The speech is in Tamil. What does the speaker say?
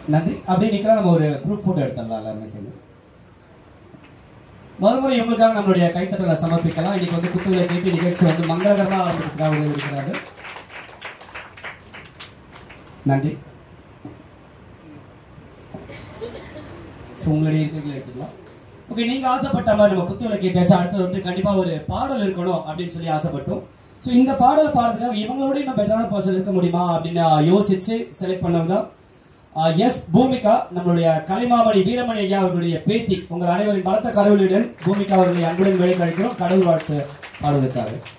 நன்றி அப்படியே நிக்கலாம் நம்ம ஒரு குரூப் போட்டோ எடுத்துடலாம் எல்லாருமே சேர்ந்து மறுமுறை இவங்களுக்காக நம்மளுடைய கைத்தட்டலை சமர்ப்பிக்கலாம் இன்னைக்கு வந்து குத்துவிலை கேட்டு நிகழ்ச்சி வந்து மங்களகரமாக ஆரம்பிக்கிறதுக்காக உதவி இருக்கிறார்கள் நன்றி ஸோ உங்களுடைய இருக்கைகளை எடுத்துக்கலாம் ஓகே நீங்கள் ஆசைப்பட்ட மாதிரி நம்ம குத்து விளக்கு ஏற்றியாச்சும் அடுத்தது வந்து கண்டிப்பாக ஒரு பாடல் இருக்கணும் அப்படின்னு சொல்லி ஆசைப்பட்டோம் ஸோ இந்த பாடலை பாடுறதுக்காக இவங்களோட இன்னும் பெட்டரான பர்சன் இருக்க முடியுமா அப்படின்னு யோசிச்சு செலக்ட் பண்ணவங்க தான் எஸ் பூமிகா நம்மளுடைய கலைமாமணி வீரமணி ஐயா அவர்களுடைய பேத்தி உங்கள் அனைவரின் பலத்த கடவுளுடன் பூமிகா அவர்களை அன்புடன் வெளிக்கழிக்கிறோம் கடவுள் வாழ்த்து பாடுவதற்காக